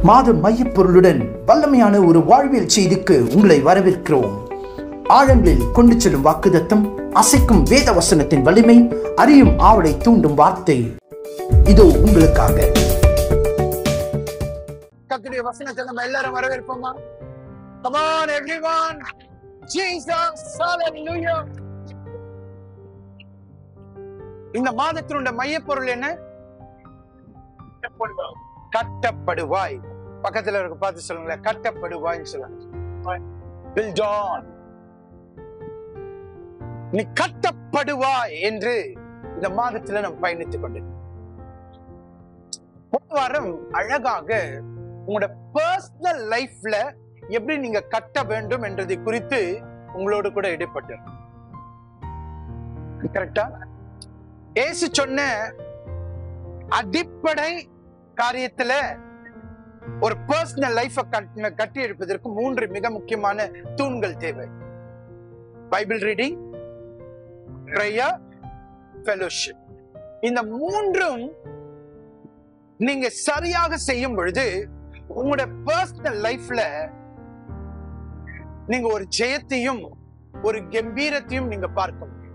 மாத மையப்பொருளுடன் வல்லமையான ஒரு வாழ்வியல் செய்திக்கு உங்களை வரவேற்கிறோம் ஆழங்களில் கொண்டு செல்லும் வாக்குதத்தம் அசைக்கும் வேத வசனத்தின் வலிமை அறியும் ஆவலை தூண்டும் வார்த்தை இதோ உங்களுக்காக கத்துடைய வசனத்தை நம்ம எல்லாரும் வரவேற்போமா Come on everyone Jesus hallelujah இந்த மாதத்தினுடைய மையப்பொருள் என்ன கட்டப்படுவாய் பக்கத்துல இருக்க பார்த்து சொல்லுங்களேன் கட்டப்படுவாய்ன்னு சொல்லுங்க Build on. நீ கட்டப்படுவாய் என்று இந்த மாதத்துல நம்ம பயணித்துக் கொண்டு போன வாரம் அழகாக உங்களோட பர்சனல் லைஃப்ல எப்படி நீங்க கட்ட வேண்டும் என்றதை குறித்து உங்களோடு கூட இடைப்பட்டு கரெக்டா ஏசு சொன்ன அடிப்படை காரியத்துல ஒரு பர்சனல் லைஃப கட்டி எடுப்பதற்கு மூன்று மிக முக்கியமான தூண்கள் தேவை பைபிள் ரீடிங் ப்ரேயர் ஃபெலோஷிப் இந்த மூன்றும் நீங்க சரியாக செய்யும் பொழுது உங்களோட பர்சனல் லைஃப்ல நீங்க ஒரு ஜெயத்தையும் ஒரு கம்பீரத்தையும் நீங்க பார்க்க முடியும்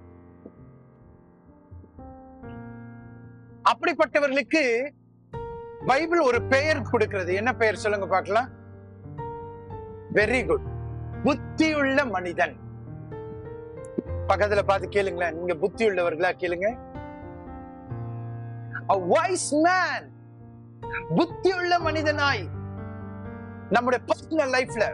அப்படிப்பட்டவர்களுக்கு பைபிள் ஒரு பெயர் கொடுக்கிறது என்ன பெயர் சொல்லுங்க பார்க்கலாம் வெரி குட் புத்தியுள்ள மனிதன் பக்கத்துல பார்த்து கேளுங்களேன் நீங்க புத்தி உள்ளவர்களா கேளுங்க a wise man புத்தியுள்ள மனிதனாய் நம்முடைய பர்சனல் லைஃப்ல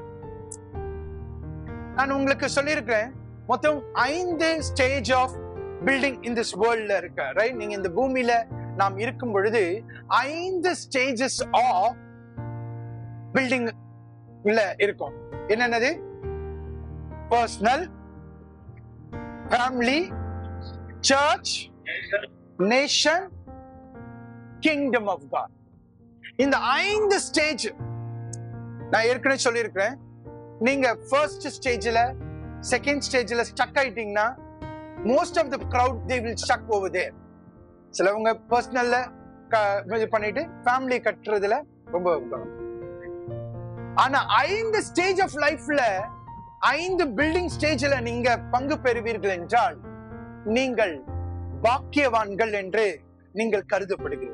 நான் உங்களுக்கு சொல்லியிருக்கிறேன் மொத்தம் ஐந்து stage of building in this வேர்ல்ட்ல இருக்க ரைட் நீங்க இந்த பூமியில நாம் இருக்கும் பொழுது ஐந்து ஸ்டேஜஸ் ஆஃப் பில்டிங் இல்ல இருக்கும் என்னென்னது personal family church nation kingdom of God இந்த ஐந்து ஸ்டேஜ் நான் ஏற்கனவே சொல்லியிருக்கிறேன் நீங்க ஃபர்ஸ்ட் ஸ்டேஜ்ல செகண்ட் ஸ்டேஜ்ல ஸ்டக் ஆயிட்டீங்கன்னா most of the crowd they will stuck over there சிலவங்க பர்சனல்ல இது பண்ணிட்டு ஃபேமிலி கட்டுறதுல ரொம்ப கவனம். ஆனா ஐந்து ஸ்டேஜ் ஆஃப் லைஃப்ல ஐந்து பில்டிங் ஸ்டேஜ்ல நீங்க பங்கு பெறுவீர்கள் என்றால் நீங்கள் பாக்கியவான்கள் என்று நீங்கள் கருதப்படுகிறீர்கள்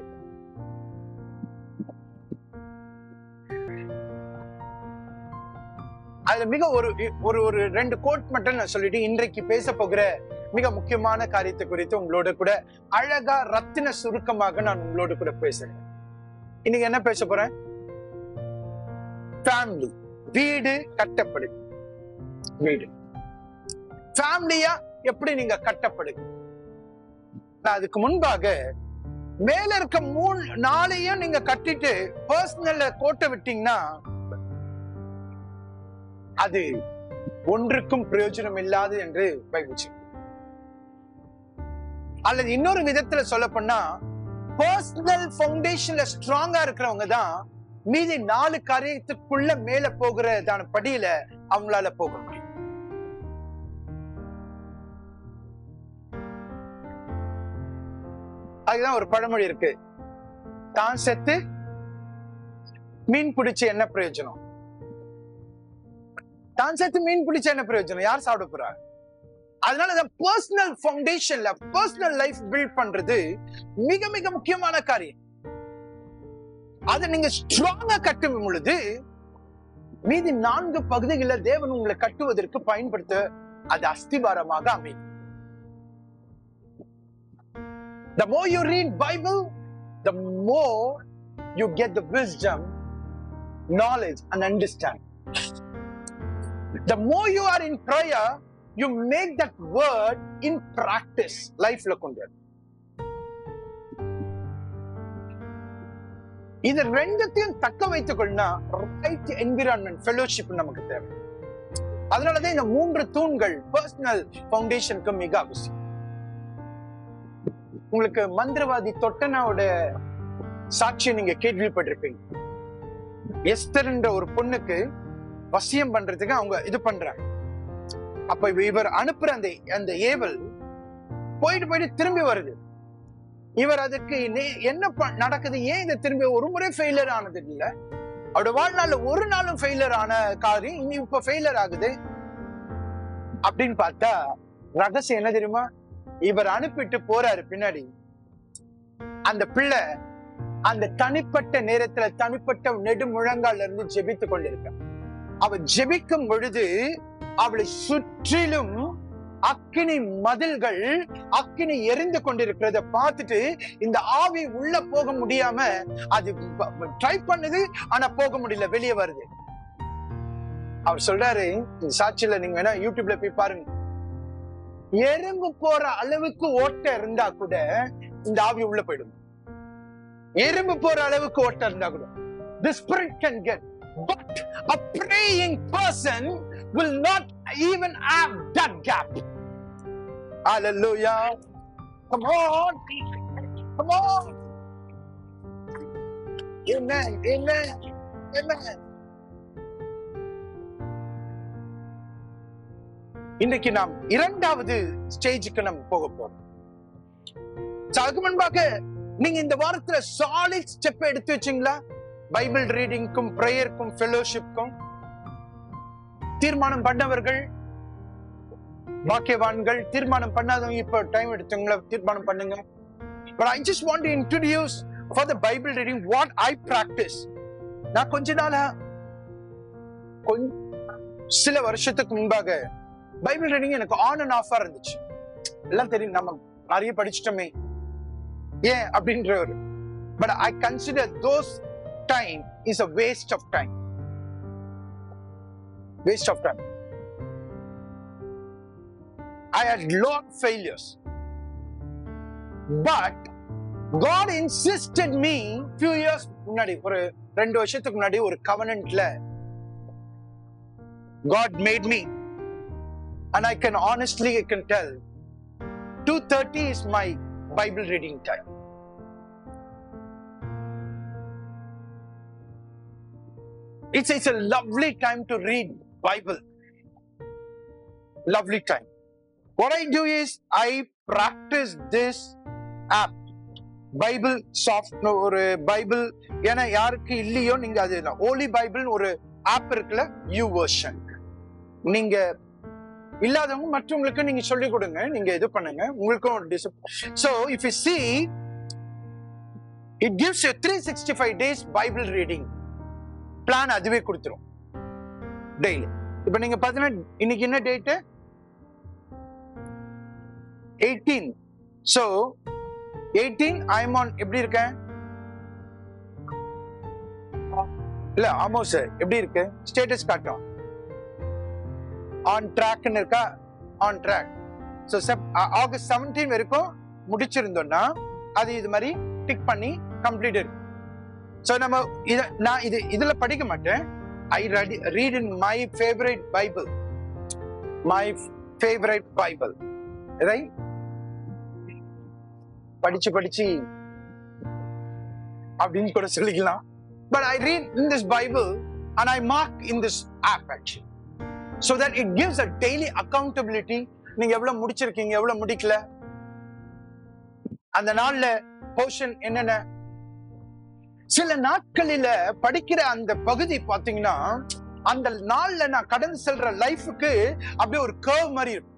அதுல மிக ஒரு ஒரு ஒரு ரெண்டு கோட் மட்டும் நான் சொல்லிட்டு இன்றைக்கு பேச போகிற மிக முக்கியமான காரியத்தை குறித்து உங்களோட கூட அழகா ரத்தின சுருக்கமாக நான் உங்களோட கூட பேசுறேன் இன்னைக்கு என்ன பேச போறேன் ஃபேமிலி வீடு கட்டப்படு வீடு ஃபேமிலியா எப்படி நீங்க கட்டப்படுங்க நான் அதுக்கு முன்பாக மேல இருக்க மூணு நாளையும் நீங்க கட்டிட்டு பர்சனல்ல கோட்டை விட்டீங்கன்னா அது ஒன்றுக்கும் பிரயோஜனம் இல்லாது என்று பைபிள் சொல்லுது. அல்லது இன்னொரு விதத்துல சொல்ல போனா பர்சனல் ஃபவுண்டேஷன்ல ஸ்ட்ராங்கா இருக்கிறவங்க தான் மீதி நாலு காரியத்துக்குள்ள மேல போகிறதான படியில அவங்களால போக முடியும் அதுதான் ஒரு பழமொழி இருக்கு தான் செத்து மீன் பிடிச்சு என்ன பிரயோஜனம் தான் சேர்த்து மீன் பிடிச்ச என்ன பிரயோஜனம் யார் சாப்பிட போறா அதனால அந்த பர்சனல் ஃபவுண்டேஷன்ல பர்சனல் லைஃப் பில்ட் பண்றது மிக மிக முக்கியமான காரியம் அதை நீங்க ஸ்ட்ராங்கா கட்டும் பொழுது மீதி நான்கு பகுதிகளில் தேவன் உங்களை கட்டுவதற்கு பயன்படுத்த அது அஸ்திபாரமாக அமையும் The more you read Bible, the more you get the wisdom, knowledge and understanding. the more you are in prayer you make that word in practice லைஃப்ல கொண்டு வர. இது ரெண்டுத்தையும் தக்க வைத்துக் கொள்ளா ரைட் என்விரான்மெண்ட் ஃபெலோஷிப் நமக்கு தேவை அதனாலதான் இந்த மூன்று தூண்கள் பர்சனல் ஃபவுண்டேஷனுக்கு மிக அவசியம் உங்களுக்கு மந்திரவாதி தொட்டனாவோட சாட்சியை நீங்க கேள்விப்பட்டிருப்பீங்க எஸ்தர் என்ற ஒரு பொண்ணுக்கு வசியம் பண்றதுக்கு அவங்க இது பண்றாங்க அப்ப இவ- இவர் அனுப்புற அந்த அந்த ஏவல் போயிட்டு போயிட்டு திரும்பி வருது இவர் அதுக்கு நே- என்ன ப- நடக்குது ஏன் இதை திரும்பி ஒரு முறை ஃபெயிலியர் ஆனது இல்ல அவரோட வாழ்நாள்ல ஒரு நாளும் ஃபெயிலியர் ஆன காரியம் இனி இப்ப ஃபெயிலியர் ஆகுது அப்படின்னு பார்த்தா ரகசியம் என்ன தெரியுமா இவர் அனுப்பிட்டு போறாரு பின்னாடி அந்த பிள்ளை அந்த தனிப்பட்ட நேரத்துல தனிப்பட்ட நெடுமுழங்கால இருந்து ஜெபித்து கொண்டிருக்க அவ ஜெபிக்கும் பொழுது அவளை சுற்றிலும் அக்கினி மதில்கள் அக்கினி எரிந்து கொண்டிருக்கிறத பார்த்துட்டு இந்த ஆவி உள்ள போக முடியாம அது ட்ரை பண்ணுது ஆனா போக முடியல வெளியே வருது அவர் சொல்றாரு இந்த சாட்சியில நீங்க வேணா யூடியூப்ல போய் பாருங்க எறும்பு போற அளவுக்கு ஓட்டை இருந்தா கூட இந்த ஆவி உள்ள போயிடும் எறும்பு போற அளவுக்கு ஓட்டை இருந்தா கூட the spirit can get but a praying person will not even have that gap hallelujah come on come on amen amen amen இன்னைக்கு நாம் இரண்டாவது ஸ்டேஜுக்கு நம்ம போக போறோம் So, அதுக்கு முன்பாக நீங்க இந்த வாரத்துல சாலிட் ஸ்டெப் எடுத்து வச்சீங்களா பைபிள் ரீடிங்க்கும் ப்ரேயருக்கும் ஃபெலோஷிப்க்கும் தீர்மானம் பண்ணவர்கள் பாக்கியவான்கள் தீர்மானம் பண்ணாதவங்க இப்ப டைம் எடுத்துங்களா தீர்மானம் பண்ணுங்க but i just want to introduce for the bible reading what i practice நான் கொஞ்ச நாளா கொஞ்ச சில வருஷத்துக்கு முன்பாக பைபிள் ரீடிங் எனக்கு ஆன் அண்ட் ஆஃபா இருந்துச்சு எல்லாம் தெரியும் நம்ம நிறைய படிச்சிட்டோமே ஏன் அப்படின்ற ஒரு but I consider those time is a waste of time waste of time I had lot failures but God insisted me few years முன்னாடி ஒரு ரெண்டு வருஷத்துக்கு முன்னாடி ஒரு கவனன்ட்ல God made me and I can honestly I can tell 2:30 is my Bible reading time. It's, it's a lovely time to read Bible. Lovely time. What I do is I practice this app. Bible soft ஒரு Bible ஏன்னா யாருக்கு இல்லையோ நீங்க அது holy Bible ஒரு app இருக்குல்ல YouVersion நீங்க இல்லாதவங்க மற்றவங்களுக்கு நீங்க சொல்லிக் கொடுங்க நீங்க இது பண்ணுங்க உங்களுக்கும் ஒரு discipline so if you see it gives you three sixty five days Bible reading plan அதுவே கொடுத்துரும் டெய்லி இப்போ நீங்க பார்த்தீங்கன்னா இன்னைக்கு என்ன date eighteen so eighteen I'm on எப்படி இருக்கேன் இல்ல ஆமோஸ் எப்படி இருக்கு ஸ்டேட்டஸ் காட்டும் ஆன் ட்ராக்னு இருக்கா on track so Sep August seventeen வரைக்கும் முடிச்சிருந்தோம்னா அது இது மாதிரி டிக் பண்ணி கம்ப்ளீட்டட் ஸோ நம்ம இத நான் இது இதுல படிக்க மாட்டேன் I ready read in my favourite Bible my favourite Bible right படிச்சு படிச்சு அப்படின்னு கூட சொல்லிக்கலாம் but I read in this Bible and I mark in this app actually so that it gives a daily accountability நீங்க எவ்வளவு முடிச்சிருக்கீங்க எவ்வளவு முடிக்கல அந்த நாள்ல போர்ஷன் என்னென்ன சில நாட்களில படிக்கிற அந்த பகுதி பாத்தீங்கன்னா அந்த நாள்ல நான் கடந்து செல்ற லைஃபுக்கு அப்படியே ஒரு கர்வ் மாதிரி இருக்கும்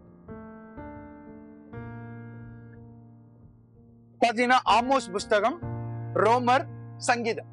பாத்தீங்கன்னா ஆமோஸ் புஸ்தகம் ரோமர் சங்கீதம்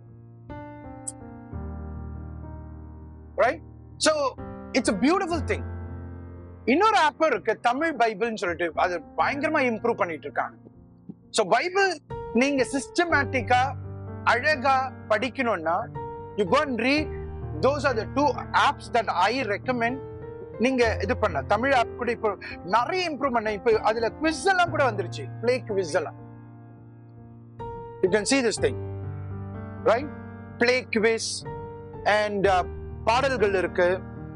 right so it's a beautiful thing இன்னொரு ஆப் இருக்கு தமிழ் பைபிள்னு சொல்லிட்டு அது பயங்கரமா இம்ப்ரூவ் பண்ணிட்டு இருக்காங்க சோ பைபிள் நீங்க சிஸ்டமேட்டிக்கா அழகா படிக்கணும்னா you go and read those are the two apps that i recommend நீங்க இது பண்ண தமிழ் ஆப் கூட இப்போ நிறைய இம்ப்ரூவ் பண்ண இப்போ அதுல குவிஸ் எல்லாம் கூட வந்துருச்சு பிளே குவிஸ் எல்லாம் you can see this thing right play quiz and பாடல்கள் இருக்கு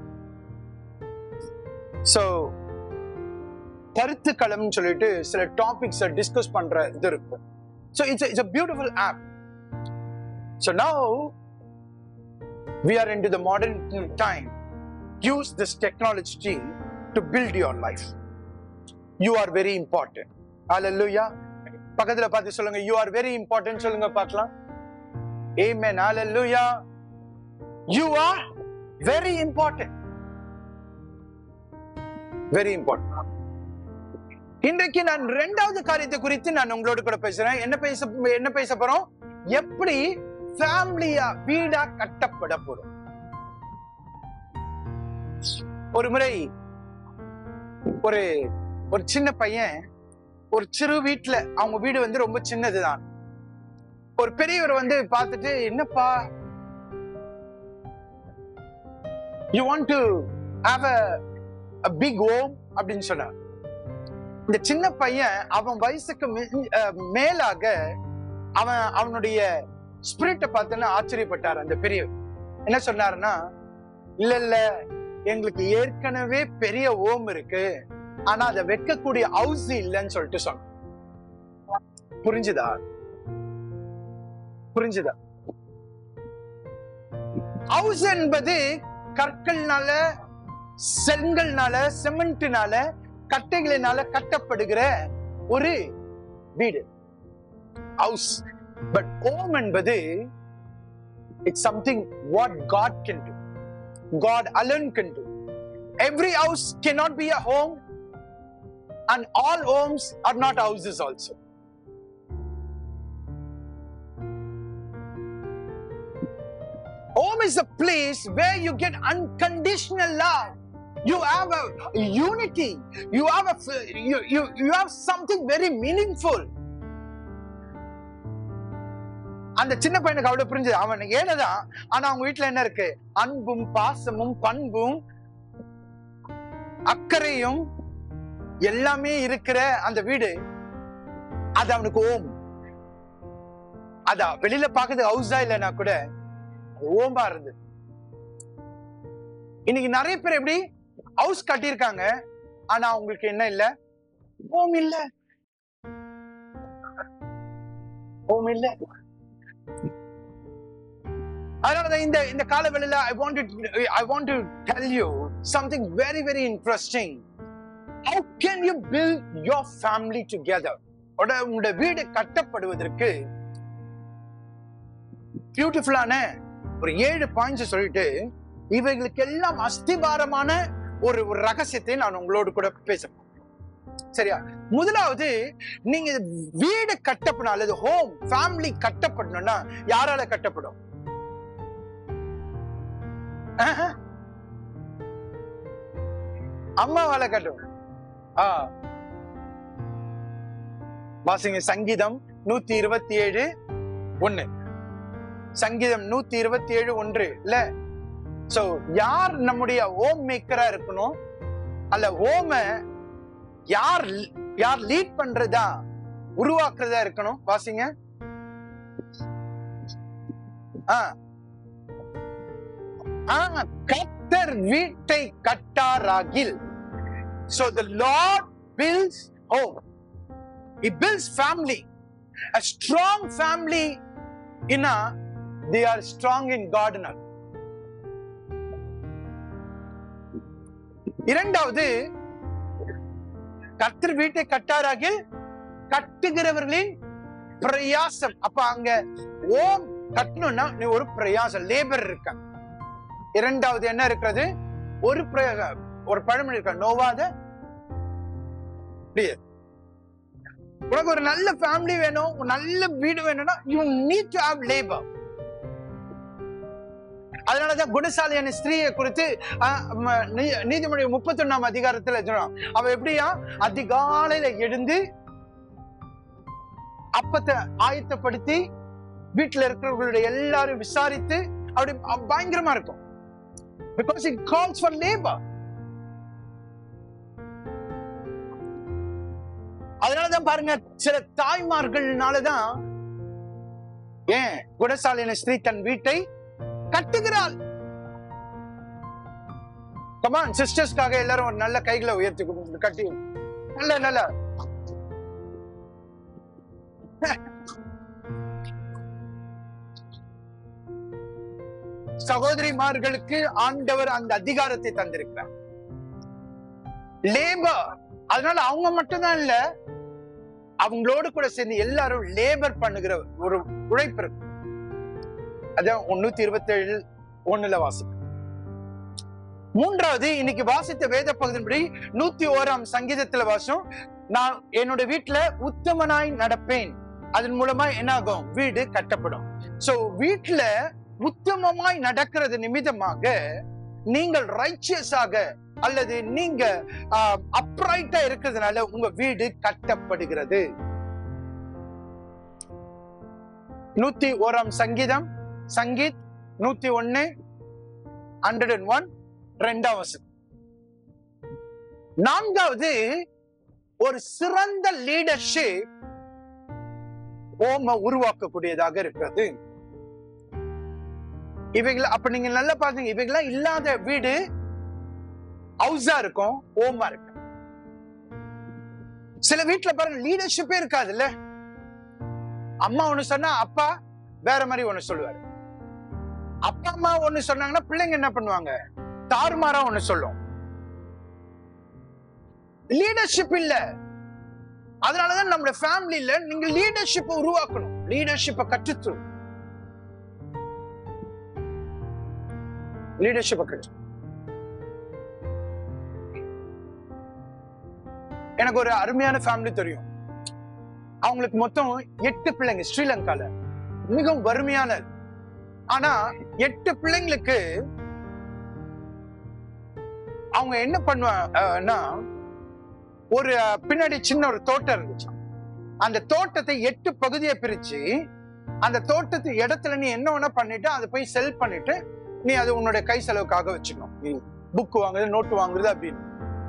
ஸோ கருத்துக்களம்னு சொல்லிட்டு சில டாபிக்ஸை டிஸ்கஸ் பண்ற இது இருக்கு so it's it's a beautiful app so now we are in to the modern time use this technology to build your life you are very important அல்லா பக்கத்துல பார்த்து சொல்லுங்க யூ ஆர் வெரி இம்பார்ட்டன்ட் சொல்லுங்க பார்க்கலாம் Amen. Hallelujah. You are very important. Very important. இன்றைக்கு நான் இரண்டாவது காரியத்தை குறித்து நான் உங்களோட கூட பேசுறேன் என்ன பேச என்ன பேச போறோம் எப்படி ஃபேமிலியா வீடா கட்டப்பட போறோம் ஒரு முறை ஒரு ஒரு சின்ன பையன் ஒரு சிறு வீட்டுல அவங்க வீடு வந்து ரொம்ப சின்னதுதான் ஒரு பெரியவர் வந்து பார்த்துட்டு என்னப்பா you want to have a big home அப்படின்னு சொன்னார் இந்த சின்ன பையன் அவன் வயசுக்கு மே- அஹ் மேலாக அவன் அவனுடைய ஸ்பிரிட்டை பார்த்தோன்னா ஆச்சரியப்பட்டார் அந்த பெரியவர் என்ன சொன்னாருன்னா இல்ல இல்ல எங்களுக்கு ஏற்கனவே பெரிய ஓம் இருக்கு ஆனா அதை வைக்கக்கூடிய ஹவுஸ் இல்லைன்னு சொல்லிட்டு சொன்னான் புரிஞ்சுதா புரிஞ்சுதா ஹவுஸ் என்பது கற்கள்னால செங்கல்னால சிமெண்ட்னால கட்டைகளினால கட்டப்படுகிற ஒரு வீடு ஹவுஸ் பட் ஹோம் என்பது it's something what God can do God alone can do every house cannot be a home and all homes are not houses also Home is a place where you get unconditional love. You have a unity. You have a f- you, you, you have something very meaningful. அந்த சின்ன பையனுக்கு அவ்வளவு புரிஞ்சது அவன் ஏழைதான் ஆனா அவங்க வீட்டுல என்ன இருக்கு அன்பும் பாசமும் பண்பும் அக்கறையும் எல்லாமே இருக்கிற அந்த வீடு அது அவனுக்கு ஓம் அதான் வெளியில பாக்குறது ஹவுஸா இல்லைன்னா கூட ஓம்பா இருந்தது இன்னைக்கு நிறைய பேர் எப்படி ஹவுஸ் கட்டியிருக்காங்க ஆனா அவங்களுக்கு என்ன இல்ல ஹோம் இல்ல ஹோம் இல்ல அதனாலதான் இந்த இந்த காலவெளியில I want I want to tell you something very very interesting how can you build your family together உங்களோட வீடு கட்டப்படுவதற்கு பியூட்டிஃபுல்லான ஒரு ஏழு பாயிண்ட்ஸ் சொல்லிட்டு இவைகளுக்கு எல்லாம் அஸ்திபாரமான ஒரு ஒரு ரகசியத்தை நான் உங்களோடு கூட பேசுறேன் சரியா முதலாவது நீங்க வீடு கட்டப்படணும் அல்லது ஹோம் ஃபேமிலி கட்டப்படணும்னா யாரால கட்டப்படும் ஆஹா. அம்மாவால கட்டும் ஆ வாசிங்க சங்கீதம் நூத்தி இருபத்தி ஏழு ஒண்ணு சங்கீதம் நூத்தி இருபத்தி ஏழு ஒன்று இல்ல சோ யார் நம்முடைய ஓம் மேக்கரா இருக்கணும் அல்ல ஓம யார் யார் லீட் பண்றதா உருவாக்குறதா இருக்கணும் வாசிங்க ஆ. ஆ, கர்த்தர் வீட்டை கட்டாராகில் so the lord builds home he builds family a strong family in a they are strong in God னர். இரண்டாவது கர்த்தர் வீட்டை கட்டாராகில் கட்டுகிறவர்களின் பிரயாசம் அப்ப அங்க ஓம் கட்டணும்னா நீ ஒரு பிரயாசம் லேபர் இருக்க இரண்டாவது என்ன இருக்கிறது ஒரு பிரயாசம் ஒரு பழமொழி இருக்க நோவாத முடியாது. உனக்கு ஒரு நல்ல ஃபேமிலி வேணும் ஒரு நல்ல வீடு வேணும்னா you need to have labour அதனாலதான் குணசாலியான ஸ்திரீயை குறித்து ஆஹ், ம- நீ- நீதிமொழி முப்பத்தி ஒண்ணாம் அதிகாரத்துல சொல்றான் அவ எப்படியா அதிகாலையில எழுந்து அப்பத்தை ஆயத்தப்படுத்தி வீட்டுல இருக்கிறவங்களுடைய எல்லாரும் விசாரித்து அப்படி அ- பயங்கரமா இருக்கும் because it calls for labour அதனாலதான் பாருங்க சில தாய்மார்கள்னாலதான் ஏன் குணசாலின ஸ்திரீ தன் வீட்டை கட்டுகிறாள் கமான் சிஸ்டர்ஸ்க்காக எல்லாரும் ஒரு நல்ல கைகளை உயர்த்தி கொடுங்க, கட்டி நல்ல நல்ல சகோதரிமார்களுக்கு ஆண்டவர் அந்த அதிகாரத்தை தந்திருக்கிறார் லேபர் அதனால அவங்க மட்டும்தான் இல்ல அவங்களோடு கூட சேர்ந்து எல்லாரும் லேபர் பண்ணுகிற ஒரு உழைப்பு இருக்கு அதான் நூத்தி இருபத்தி ஏழு ஒண்ணுல வாசிக்கும் மூன்றாவது இன்னைக்கு வாசித்த வேத பகுதியின்படி நூத்தி ஓராம் சங்கீதத்துல வாசம் நான் என்னோட வீட்டுல உத்தமனாய் நடப்பேன் அதன் மூலமா என்ன ஆகும் வீடு கட்டப்படும் சோ வீட்டுல உத்தமமாய் நடக்கிறது நிமித்தமாக நீங்கள் ரைச்சியஸாக அல்லது நீங்க அப்ரைட்டா இருக்கிறதுனால உங்க வீடு கட்டப்படுகிறது நூத்தி ஓராம் சங்கீதம் சங்கீத் நூத்தி ஒன்னு ஹண்ட்ரட் அண்ட் ஒன் ரெண்டாம் வசனம் நான்காவது ஒரு சிறந்த லீடர்ஷிப் ஓம உருவாக்கக்கூடியதாக இருக்கிறது இவைகளை அப்ப நீங்க நல்லா பாத்தீங்க இவைகளாம் இல்லாத வீடு ஹவுஸா இருக்கும் ஓமா இருக்கும் சில வீட்டுல பாருங்க லீடர்ஷிப்பே இருக்காதுல்ல அம்மா ஒண்ணு சொன்னா அப்பா வேற மாதிரி ஒண்ணு சொல்லுவாரு அப்பா அம்மா ஒண்ணு சொன்னாங்கன்னா பிள்ளைங்க என்ன பண்ணுவாங்க தாறுமாறா ஒண்ணு சொல்லும் லீடர்ஷிப் இல்ல அதனாலதான் நம்மளோட ஃபேமிலியில நீங்க லீடர்ஷிப்பை உருவாக்கணும் லீடர்ஷிப்பை கற்றுத்து லீடர்ஷிப்பை கற்று எனக்கு ஒரு அருமையான ஃபேமிலி தெரியும் அவங்களுக்கு மொத்தம் எட்டு பிள்ளைங்க ஸ்ரீலங்கால மிகவும் வறுமையான ஆனா எட்டு பிள்ளைங்களுக்கு அவங்க என்ன பண்ணுவாங்கன்னா ஒரு அஹ், பின்னாடி சின்ன ஒரு தோட்டம் இருந்துச்சு அந்த தோட்டத்தை எட்டு பகுதியை பிரிச்சு அந்த தோட்டத்து இடத்துல நீ என்ன வேணா பண்ணிட்டு அதை போய் செல் பண்ணிட்டு நீ அது உன்னோட கை செலவுக்காக வச்சுக்கணும் நீ புக் வாங்குறது நோட்டு வாங்குறது அப்படின்னு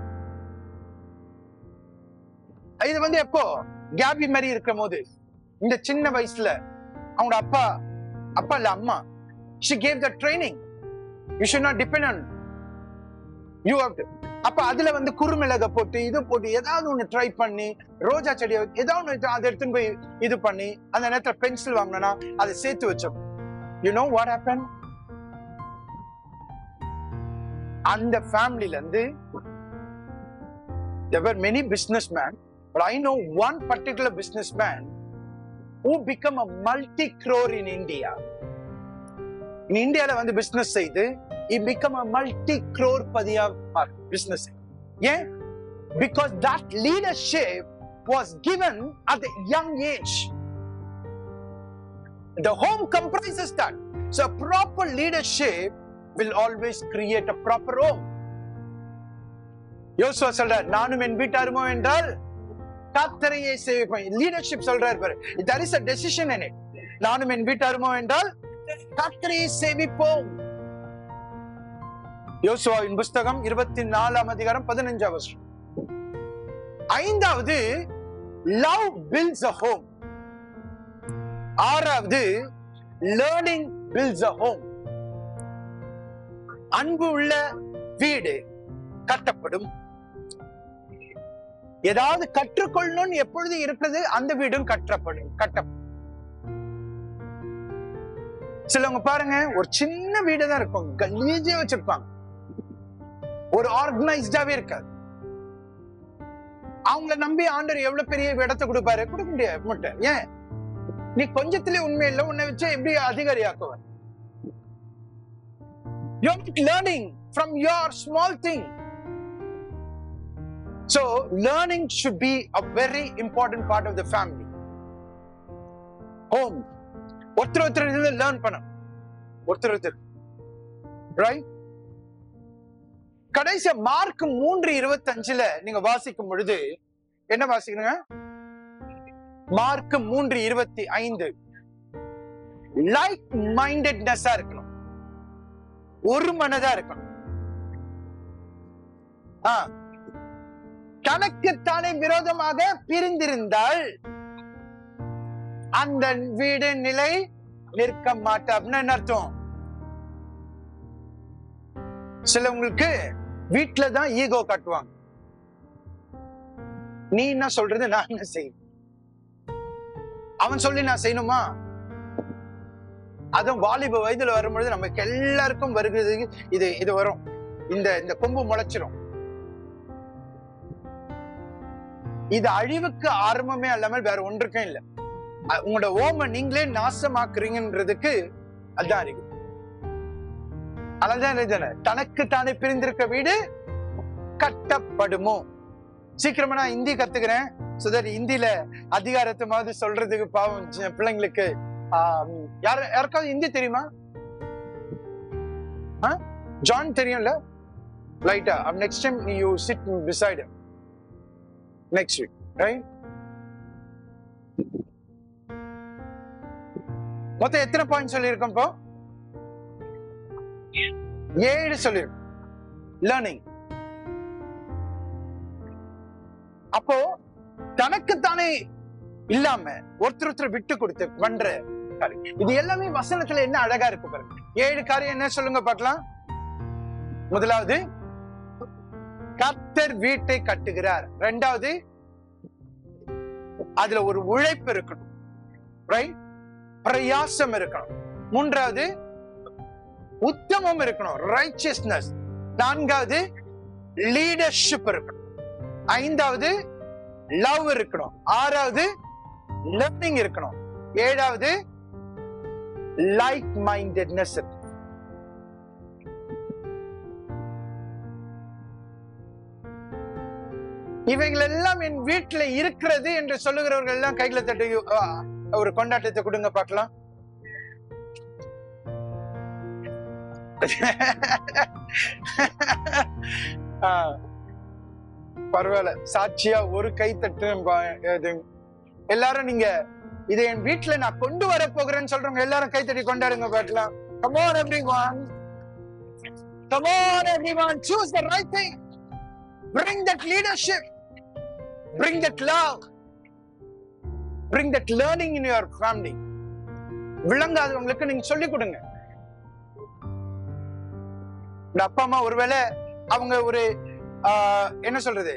இது வந்து எப்போ கேபி மாதிரி இருக்கும் போது இந்த சின்ன வயசுல அவங்க அப்பா அப்பா இல்ல அம்மா she gave the training you should not depend on you have to அப்ப அதுல வந்து குறுமிளக போட்டு இது போட்டு ஏதாவது ஒண்ணு ட்ரை பண்ணி ரோஜா செடியை ஏதாவது ஒண்ணு அதை எடுத்துன்னு போய் இது பண்ணி அந்த நேரத்துல பென்சில் வாங்கினா அதை சேர்த்து வச்சோம் யூ நோ வாட் ஹேப்பன் அந்த ஃபேமிலில இருந்து there were many businessmen but i know one particular businessman who become a multi crore in india in இந்தியால வந்து பிசினஸ் செய்து he become a multi crore பதியா பிசினஸ் ஏன் because that leadership was given at a young age the home comprises that so proper leadership will always create a proper home யோசுவா சொல்றார் நானும் என் வீட்டாருமோ என்றால் கத்தரையே சேவிப்பேன் leadership சொல்றாரு பாரு there is a decision in it நானும் என் வீட்டாருமோ என்றால் கத்தரையே சேவிப்போம் யோசுவாவின் புஸ்தகம் இருபத்தி நாலாம் அதிகாரம் பதினஞ்சாம் வருஷம் ஐந்தாவது லவ் பில்ஸ் அ ஹோம் ஆறாவது லேர்னிங் பில்ஸ் அ ஹோம் அன்பு உள்ள வீடு கட்டப்படும் ஏதாவது கற்றுக்கொள்ளணும்னு எப்பொழுது இருக்கிறது அந்த வீடும் கட்டப்படும் கட்டப்படும் சிலவங்க பாருங்க ஒரு சின்ன வீடு தான் இருக்கும் கலீஜே வச்சிருப்பாங்க ஒரு ஆர்கனைஸ்டாவே இருக்காது அவங்கள நம்பி ஆண்டவர் எவ்வளவு பெரிய இடத்தை கொடுப்பாரு கொடுக்க முடியாது மாட்டேன் ஏன் நீ கொஞ்சத்திலே உண்மை இல்லை உன்னை வச்சு எப்படி அதிகாரியாக்குவார் You're not learning from your small thing. So, learning should be a very important part of the family. Home. ஒருத்தர் ஒருத்தர் இருந்து லேர்ன் பண்ணணும் ஒருத்தர் ஒருத்தர் ரைட் கடைசியா மார்க் மூன்று இருபத்தஞ்சுல நீங்க வாசிக்கும் பொழுது என்ன வாசிக்கணுங்க மார்க் மூன்று இருபத்தி ஐந்து லைக் மைண்டட்னஸா இருக்கணும் ஒரு மனதா இருக்கணும் ஆ. தனக்குத்தானே விரோதமாக பிரிந்திருந்தால் அந்த வீடு நிலை நிற்க மாட்டா அப்படின்னு என்ன அர்த்தம் சிலவங்களுக்கு வீட்டுல தான் ஈகோ காட்டுவாங்க நீ என்ன சொல்றது நான் என்ன செய்யணும் அவன் சொல்லி நான் செய்யணுமா அதுவும் வாலிப வயதுல வரும்பொழுது நமக்கு எல்லாருக்கும் வருகிறது இது இது வரும் இந்த இந்த கொம்பு முளைச்சிரும் இது அழிவுக்கு ஆரம்பமே அல்லாமல் வேற ஒன்றுக்கும் இல்லை அ- உங்களோட ஓம நீங்களே நாசமாக்குறீங்கன்றதுக்கு அதான் அறிவு அதான் எழுதுன தனக்கு தானே பிரிந்திருக்க வீடு கட்டப்படுமோ சீக்கிரமா நான் ஹிந்தி கத்துக்கிறேன் so that ஹிந்தில அதிகாரத்தமாவது சொல்றதுக்கு பாவம் சி- பிள்ளைங்களுக்கு ஆம், யாரு யாருக்காவது ஹிந்தி தெரியுமா ஆ? ஜான் தெரியும்ல லைட்டா next time you sit beside next week right மொத்தம் எத்தனை பாயிண்ட் சொல்லியிருக்கோம் இப்போ ஏழு சொல்லியிருக்கோம் லேர்னிங் அப்போ தனக்குத்தானே இல்லாம ஒருத்தர் ஒருத்தர் விட்டு கொடுத்து பண்ற காரியம் இது எல்லாமே வசனத்துல என்ன அழகா இருக்கு பாருங்க ஏழு காரியம் என்ன சொல்லுங்க பார்க்கலாம் முதலாவது கர்த்தர் வீட்டை கட்டுகிறார் ரெண்டாவது அதுல ஒரு உழைப்பு இருக்கணும் ரைட் பிரயாசம் இருக்கணும் மூன்றாவது உத்தமம் இருக்கணும் ரைச்சியஸ்னஸ் நான்காவது லீடர்ஷிப் இருக்கணும் ஐந்தாவது லவ் இருக்கணும் ஆறாவது லேர்னிங் இருக்கணும் ஏழாவது லைக் மைண்டட்னஸ் இவைகள் எல்லாம் என் வீட்டுல இருக்கிறது என்று சொல்லுகிறவர்கள் எல்லாம் கையில தட்டி ஆ, ஒரு கொண்டாட்டத்தை கொடுங்க பார்க்கலாம் ஆ, பரவாயில்ல சாட்சியா ஒரு கை தட்டு பா- இது. எல்லாரும் நீங்க இதை என் வீட்டுல நான் கொண்டு வர போகிறேன்னு சொல்றவங்க எல்லாரும் கை தட்டி கொண்டாடுங்க பார்க்கலாம் Come on everyone. Come on everyone. Choose the right thing. Bring that leadership. Bring that love. Bring that learning in your family. விளங்காதவங்களுக்கு நீங்க சொல்லிக் கொடுங்க இந்த அப்பா அம்மா ஒருவேளை அவங்க ஒரு ஆஹ், என்ன சொல்றது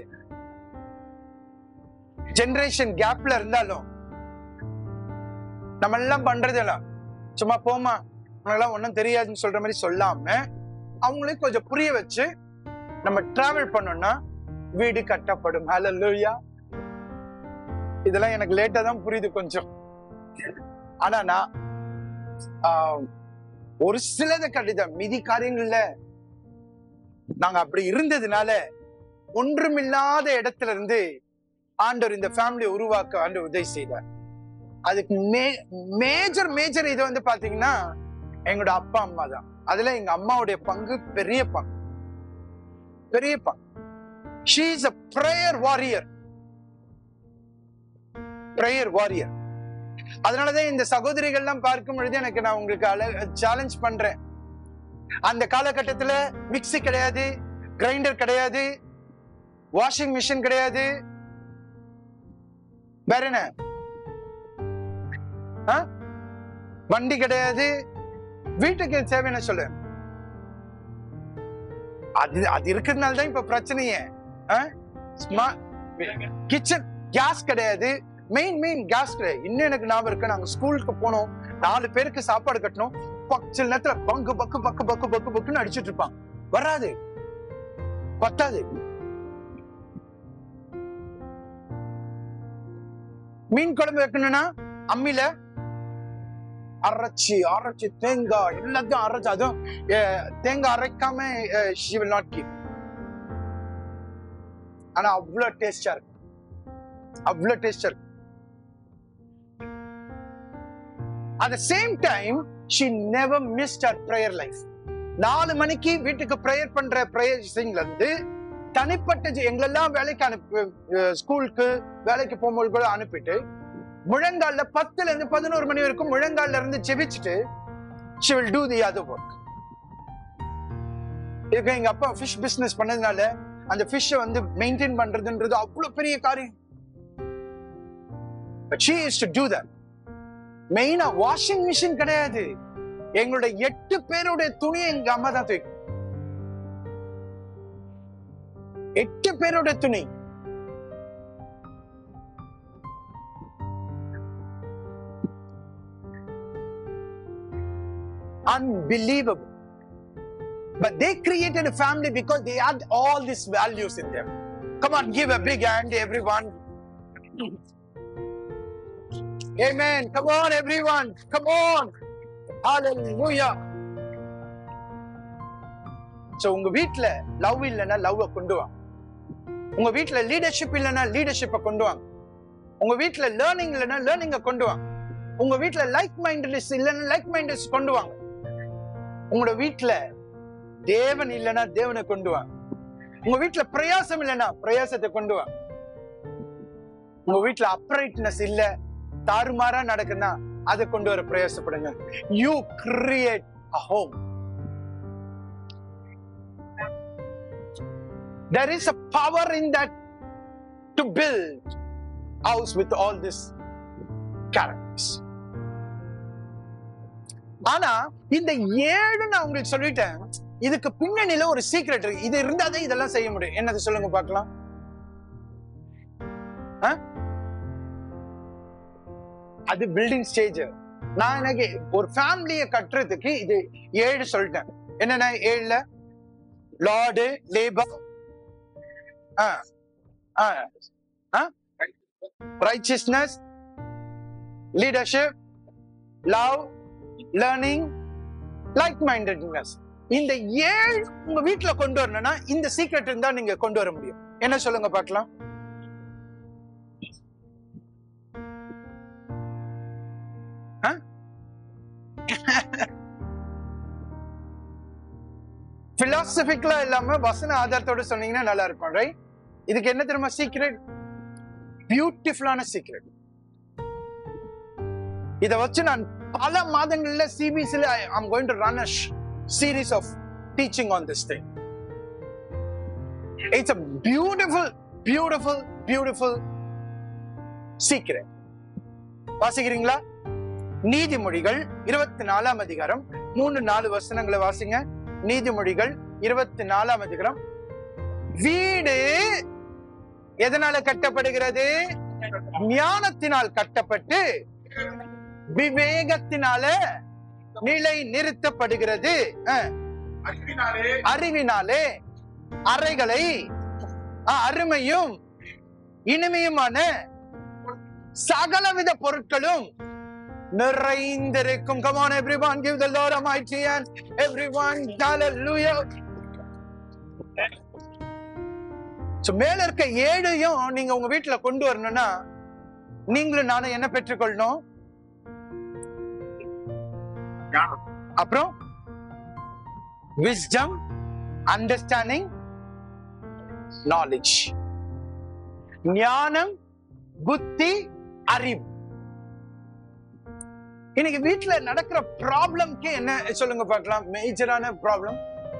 ஜெனரேஷன் கேப்ல இருந்தாலும் நம்ம எல்லாம் பண்றது எல்லாம் சும்மா போமா உனக்கெல்லாம் ஒண்ணும் தெரியாதுன்னு சொல்ற மாதிரி சொல்லாம அவங்களையும் கொஞ்சம் புரிய வச்சு நம்ம டிராவல் பண்ணோம்னா வீடு கட்டப்படும் ஹalleluya இதெல்லாம் எனக்கு லேட்டா தான் புரியுது கொஞ்சம் ஆனா நான் ஆஹ், ஒரு சிலத கடிதம் மிதி காரியங்கள்ல நாங்க அப்படி இருந்ததுனால ஒன்றுமில்லாத இடத்துல இருந்து ஆண்டவர் இந்த ஃபேமிலியை உருவாக்க ஆண்டவர் உதவி செய்தார் அதுக்கு மே மேஜர் மேஜர் இது வந்து பாத்தீங்கன்னா எங்களோட அப்பா அம்மா தான் அதுல எங்க அம்மாவுடைய பங்கு பெரிய பங்கு பெரிய பங்கு she is a prayer warrior prayer warrior அதனாலதான் இந்த சகோதரிகள்லாம் பார்க்கும் பொழுது எனக்கு நான் உங்களுக்கு சேலஞ்ச் பண்றேன் அந்த காலகட்டத்துல மிக்ஸி கிடையாது கிரைண்டர் கிடையாது வாஷிங் மிஷின் கிடையாது வேற என்ன ஆ? வண்டி கிடையாது வீட்டுக்கு தேவையான சொல்லு அது அது இருக்கிறதுனால தான் இப்ப பிரச்சனையே கிச்சன் கேஸ் கிடையாது மெயின் மெயின் கேஸ் கிடையாது இன்னும் எனக்கு ஞாபகம் இருக்கு நாங்க ஸ்கூலுக்கு போனோம் நாலு பேருக்கு சாப்பாடு கட்டணும் பக்- சில நேரத்துல பங்கு பக்கு பக்கு பக்கு பக்கு பக்குன்னு அடிச்சிட்டு இருப்பான் வராது பத்தாது மீன் குழம்பு வைக்கணும்னா அம்மில அரைச்சி அரைச்சி தேங்காய் எல்லாத்தையும் அரைச்சு அதுவும் அஹ், தேங்காய் அரைக்காம ஷி வில் நாட் கீப் ஆனா அவ்வளவு டேஸ்டா இருக்கு அவ்வளவு டேஸ்டா இருக்கு at the same time she never missed her prayer life நாலு மணிக்கு வீட்டுக்கு ப்ரேயர் பண்ற ப்ரேயர்ஸ்ல இருந்து தனிப்பட்ட ஜெ- எங்களெல்லாம் வேலைக்கு அனுப்பி ஸ்கூலுக்கு வேலைக்கு போகும்போது கூட அனுப்பிட்டு முழங்கால்ல பத்துல இருந்து பதினோரு மணி வரைக்கும் முழங்கால்ல இருந்து செவிச்சுட்டு she will do the other work இதுக்கு எங்க அப்பா ஃபிஷ் பிசினஸ் பண்ணதுனால அந்த ஃபிஷ்ஷை வந்து மெயின்டைன் பண்றதுன்றது அவ்வளவு பெரிய காரியம் But she used to do that மெயினா வாஷிங் மிஷின் கிடையாது எங்களுடைய எட்டு பேருடைய துணியை எங்க அம்மா தான் துவைக்கும் எட்டு பேருடைய துணி unbelievable but they created a family because they had all these values in them come on give a big hand everyone Amen. Come on, everyone. Come on. Hallelujah. So உங்க வீட்ல லவ் இல்லைன்னா லவ் கொண்டு வாங்க உங்க வீட்ல leadership இல்லைன்னா லீடர்ஷிப்பை கொண்டு வாங்க உங்க வீட்ல லேர்னிங் இல்லைன்னா லேர்னிங்க கொண்டு வாங்க உங்க வீட்ல லைக் மைண்டட்னஸ் இல்லைன்னா லைக் மைண்டட்ஸ் கொண்டு வாங்க உங்களோட வீட்ல தேவன் இல்லைன்னா தேவனை கொண்டு வாங்க உங்க வீட்ல பிரயாசம் இல்லைன்னா பிரயாசத்தை கொண்டு வாங்க உங்க வீட்ல அப்ரைட்னஸ் இல்ல தாறுமாறா நடக்குன்னா அதை கொண்டு வர பிரயாசப்படுங்க you create a home there is a power in that to build house with all this characters ஆனா இந்த ஏழு நான் உங்களுக்கு சொல்லிட்டேன் இதுக்கு பின்னணியில ஒரு சீக்ரெட் இருக்கு இது இருந்தாதான் இதெல்லாம் செய்ய முடியும் என்னது சொல்லுங்க பார்க்கலாம் ஆ? அது பில்டிங் ஸ்டேஜ் நான் எனக்கு ஒரு ஃபேமிலியை கட்டுறதுக்கு இது ஏழு சொல்லிட்டேன் என்னென்ன ஏழுல Lord labour righteousness leadership love learning like mindedness இந்த ஏழு உங்க வீட்ல கொண்டு வரணும்னா இந்த சீக்ரெட் இருந்தா நீங்க கொண்டு வர முடியும் என்ன சொல்லுங்க பார்க்கலாம் பிலாசபிக்கலா இல்லாம வசன ஆதாரத்தோட சொன்னீங்கன்னா நல்லா இருக்கும் ரைட் இதுக்கு என்ன தெரியுமா சீக்ரெட் பியூட்டிஃபுல்லான சீக்ரெட் இத வச்சு நான் பல மாதங்கள்ல சிபிசில I'm going to run a series of teaching on this thing it's a beautiful beautiful beautiful secret வாசிக்கிறீங்களா நீதிமொழிகள் இருபத்தி நாலாம் அதிகாரம் மூணு நாலு வசனங்களை வாசிங்க நீதிமொழிகள் இருபத்தி நாலாம் அதிகாரம் வீடு எதனால கட்டப்படுகிறது ஞானத்தினால் கட்டப்பட்டு விவேகத்தினால நிலை நிறுத்தப்படுகிறது அஹ், அன்பினாலே அறிவினாலே அறைகளை அஹ், அருமையும் இனிமையுமான சகலவித பொருட்களும் நிறைந்திருக்கும் come on everyone give the lord a mighty hand everyone hallelujah so மேல இருக்க ஏழையும் நீங்க உங்க வீட்டுல கொண்டு வரணும்னா நீங்களும் நானும் என்ன பெற்றுக்கொள்ளணும் ஞானம். அப்புறம் wisdom அண்டர்ஸ்டாண்டிங் நாலேஜ் ஞானம் புத்தி அறிவு இன்னைக்கு வீட்ல நடக்கிற ப்ராப்ளம்க்கு என்ன சொல்லுங்க பார்க்கலாம் மேஜரான ப்ராப்ளம்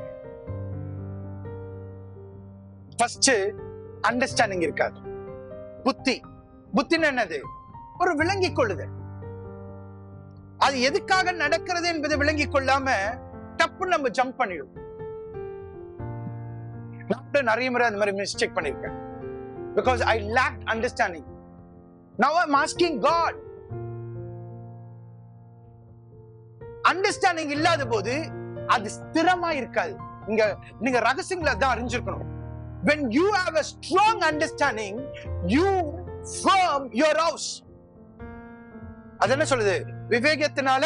ஃபர்ஸ்ட் அண்டர்ஸ்டாண்டிங் இருக்காது புத்தி புத்தின்னு என்னது ஒரு விளங்கிக் கொள்ளுதல் அது எதுக்காக நடக்கிறது என்பதை விளங்கிக் கொள்ளாம டப்பு நம்ம ஜம்ப் பண்ணிடும் நான் கூட நிறைய முறை அந்த மாதிரி மிஸ்டேக் பண்ணிருக்கேன் because I lack understanding now I'm asking God understanding இல்லாத போது அது ஸ்திரமா இருக்காது நீங்க நீங்க ரகசியங்களை தான் அறிஞ்சிருக்கணும் when you have a strong understanding you firm your house அது என்ன சொல்லுது விவேகத்தினால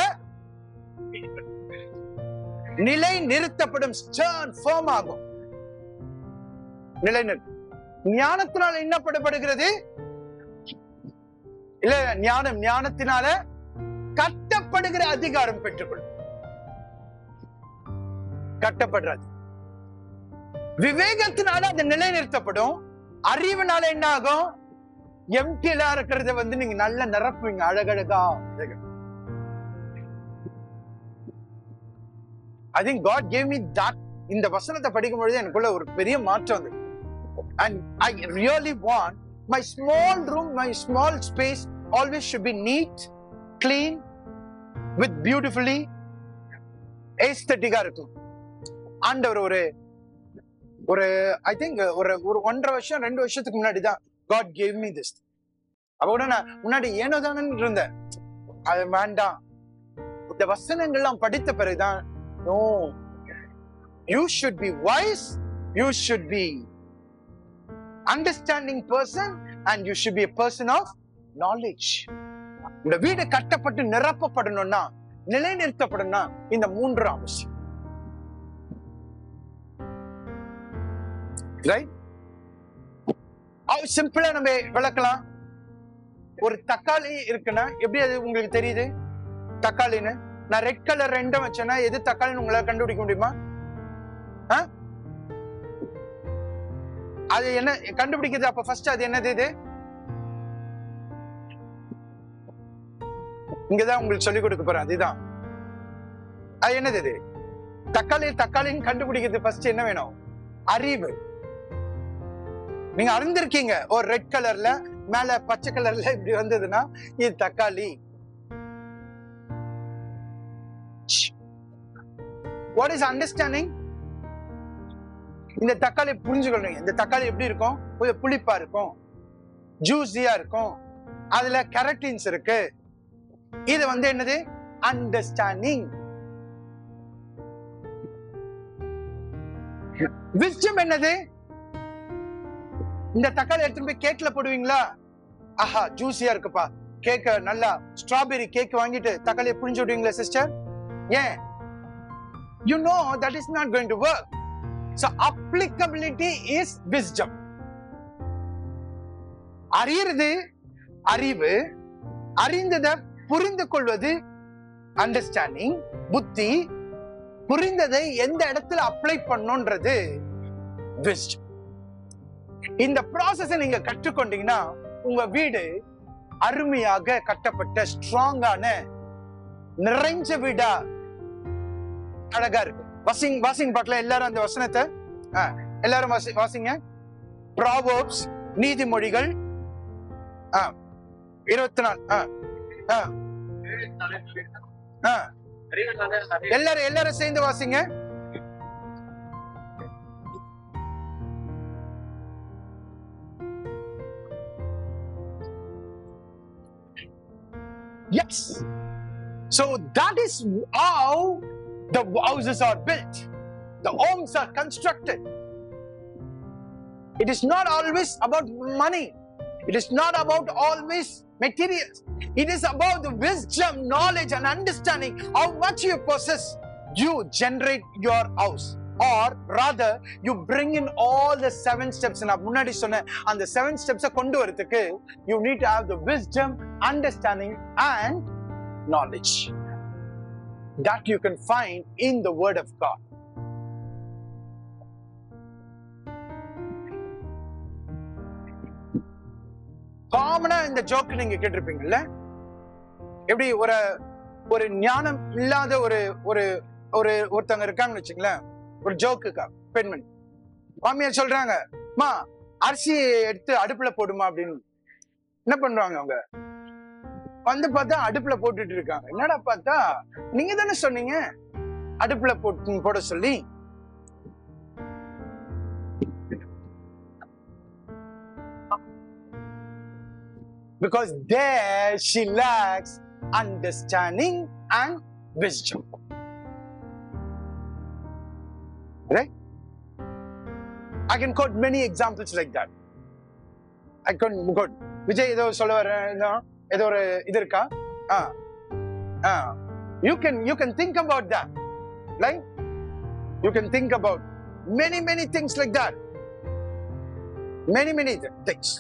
நிலை நிறுத்தப்படும் ஸ்டர்ன் ஃபேம் ஆகும் நிலை நிறுத்த ஞானத்தினால என்ன படப்படுகிறது இல்ல ஞானம் ஞானத்தினால கட்டப்படுகிற அதிகாரம் பெற்றுக்கொள்ளும் கட்டப்படுறது விவேகத்தினால அது நிலைநிறுத்தப்படும் அறிவுனால என்ன ஆகும் எம்டிலா இருக்கிறத வந்து நீங்க நல்ல நிரப்புவீங்க அழகழகா I think God gave me that இந்த வசனத்தை படிக்கும் பொழுது எனக்குள்ள ஒரு பெரிய மாற்றம் வந்து and I really want my small room my small space always should be neat clean with beautifully ஏஸ்தட்டிக்கா இருக்கும் ஆண்டவர் ஒரு ஒரு ஐ திங்க் ஒரு ஒரு ஒன்றரை வருஷம் ரெண்டு வருஷத்துக்கு முன்னாடி தான் காட் கேவ் மீ திஸ் அப்ப கூட நான் முன்னாடி ஏனோ தானே இருந்தேன் அது வேண்டாம் இந்த வசனங்கள்லாம் படித்த பிறகுதான் no you should be wise you should be understanding person and you should be a person of knowledge இந்த வீடு கட்டப்பட்டு நிரப்பப்படணும்னா நிலைநிறுத்தப்படணும்னா இந்த மூன்று அவசியம் ரைட் சிம்பிளா நம்ம விளக்கலாம் ஒரு தக்காளி இருக்குன்னா எப்படி அது உங்களுக்கு தெரியுது தக்காளின்னு நான் ரெட் கலர் ரெண்டும் வச்சேன்னா எது தக்காளின்னு உங்களால கண்டுபிடிக்க முடியுமா ஆ? அது என்ன கண்டுபிடிக்கிறது அப்ப ஃபர்ஸ்ட் அது என்னது இது இங்கதான் உங்களுக்கு சொல்லிக் கொடுக்க போறேன் அதுதான் அது என்னது இது தக்காளி தக்காளின்னு கண்டுபிடிக்கிறது ஃபர்ஸ்ட் என்ன வேணும் அறிவு நீங்க அறிந்திருக்கீங்க ஒரு ரெட் கலர்ல மேல பச்சை கலர்ல இப்படி வந்ததுன்னா இது தக்காளி வாட் இஸ் அண்டர்ஸ்டாண்டிங் இந்த தக்காளி புரிஞ்சுக்கணும் இந்த தக்காளி எப்படி இருக்கும் கொஞ்சம் புளிப்பா இருக்கும் ஜூஸியா இருக்கும் அதுல கெரட்டின்ஸ் இருக்கு இது வந்து என்னது அண்டர்ஸ்டாண்டிங் விஸ்டம் என்னது இந்த தக்காளி எடுத்துட்டு போய் கேக்ல போடுவீங்களா ஆஹா ஜூஸியா இருக்குப்பா கேக்க நல்லா ஸ்ட்ராபெரி கேக் வாங்கிட்டு தக்காளியை புரிஞ்சு விடுவீங்களா சிஸ்டர் ஏன் you know that is not going to work so applicability is wisdom அறியறது அறிவு அறிந்ததை புரிந்து கொள்வது அண்டர்ஸ்டாண்டிங் புத்தி புரிந்ததை எந்த இடத்துல அப்ளை பண்ணுன்றது விஸ்டம் இந்த ப்ராசஸை நீங்க கற்றுக்கொண்டீங்கன்னா உங்க வீடு அருமையாக கட்டப்பட்ட ஸ்ட்ராங்கான நிறைஞ்ச வீடா அழகா இருக்கு வாசிங் வாசிங் பாட்டில் எல்லாரும் அந்த வசனத்தை ஆ, எல்லாரும் வாசி வாசிங்க ப்ராவர்ப்ஸ் நீதிமொழிகள் ஆ, இருபத்தி நாலு ஆ, ஆ, ஆ. எல்லாரும் எல்லாரும் சேர்ந்து வாசிங்க Yes. So that is how the houses are built. The homes are constructed. It is not always about money. It is not about always materials. It is about the wisdom, knowledge, and understanding how much you possess. You generate your house. Or rather, you bring in all the seven steps. நான் முன்னாடி சொன்ன அந்த seven steps அ கொண்டு வரதுக்கு you need to have the wisdom, understanding, and knowledge that you can find in the Word of God. காமனா இந்த joke நீங்க கேட்டிருப்பீங்கல்ல எப்படி ஒரு ஒரு ஞானம் இல்லாத ஒரு ஒரு ஒரு ஒருத்தவங்க இருக்காங்கன்னு வச்சுங்களேன் ஒரு ஜோக்குக்கா பெண்மணி மாமியார் சொல்றாங்க மா அரிசி எடுத்து அடுப்புல போடுமா அப்படின்னு என்ன பண்றாங்க அவங்க வந்து பார்த்தா அடுப்புல போட்டுட்டு இருக்காங்க என்னடா பார்த்தா நீங்க தானே சொன்னீங்க அடுப்புல போட்டு போட சொல்லி because there she lacks understanding and wisdom. Right? I can quote many examples like that. I can quote Vijay ஏதோ சொல்ல வர ஏதோ ஒரு இது இருக்கா ah ah you can you can think about that like you can think about many many things like that many many things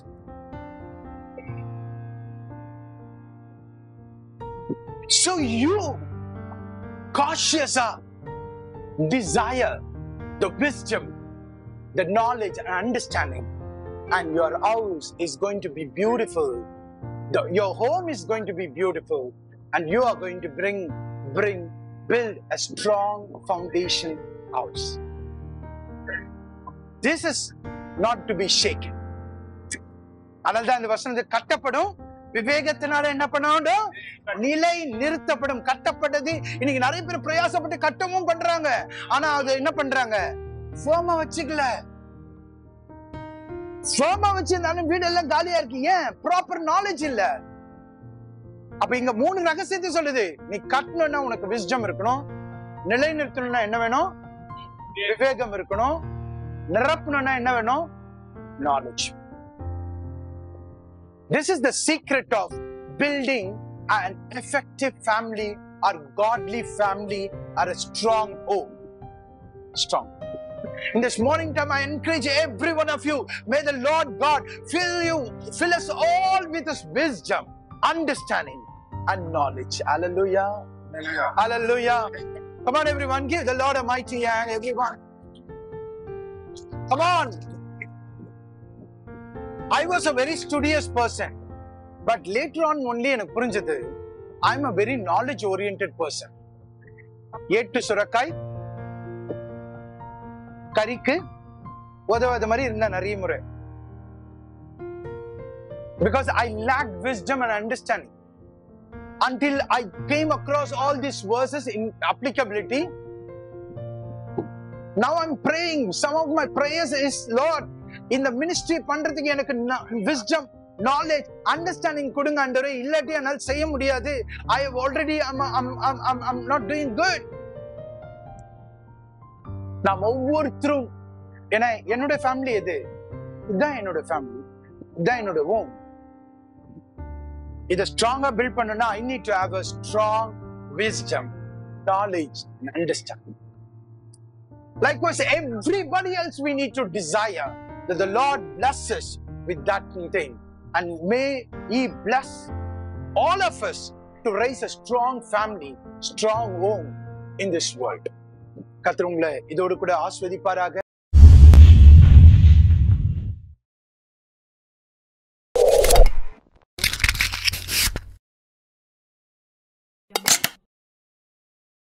So you cautious up, desire the wisdom, the knowledge and understanding, and your house is going to be beautiful. The- your home is going to be beautiful, and you are going to bring, bring, build a strong foundation house. This is not to be shaken. அதனால தான் இந்த வசனத்தை கட்டப்படும் விவேகத்தினால என்ன பண்ணணும் நிலை நிறுத்தப்படும் கட்டப்பட்டது இன்னைக்கு நிறைய பேர் பிரயாசப்பட்டு கட்டவும் பண்றாங்க ஆனா அது என்ன பண்றாங்க ஃபோமா வச்சுக்கல ஃபோமா வச்சிருந்தாலும் வீடு எல்லாம் காலியா இருக்கு ஏன் ப்ராப்பர் நாலேஜ் இல்ல அப்ப இங்க மூணு ரகசியத்தை சொல்லுது நீ கட்டணும்னா உனக்கு விஸ்டம் இருக்கணும் நிலை நிறுத்தணும்னா என்ன வேணும் விவேகம் இருக்கணும் நிரப்பணும்னா என்ன வேணும் knowledge This is the secret of building an effective family or godly family or a strong home. Strong. In this morning time, I encourage every one of you. May the Lord God fill you, fill us all with His wisdom, understanding, and knowledge. Hallelujah. Hallelujah. Come on, everyone. Give the Lord a mighty hand, everyone. Come on. I was a very studious person. But later on, only எனக்கு புரிஞ்சது I'm a very knowledge oriented person. ஏட்டு சுரக்காய் கறிக்கு உதவாத மாதிரி இருந்த நிறைய முறை because I lacked wisdom and understanding until I came across all these verses in applicability. Now I'm praying. Some of my prayers is Lord, இந்த ministry பண்றதுக்கு எனக்கு wisdom, knowledge, understanding கொடுங்க ஆண்டவரே இல்லாட்டி என்னால் செய்ய முடியாது I have already I'm, I'm, I'm, I'm, I'm not doing good. நாம் ஒவ்வொருத்தரும் ஏன்னா என்னோட ஃபேமிலி எது இதுதான் என்னோட ஃபேமிலி இதுதான் என்னோட ஹோம் இதை ஸ்ட்ராங்கா பில்ட் பண்ணணும்னா I need to have a strong wisdom knowledge and understanding Likewise, everybody else we need to desire that the Lord bless us with that thing. And may He bless all of us to raise a strong family, strong home in this world. கர்த்தர் உங்களை இதோடு கூட ஆஸ்வதிப்பாராக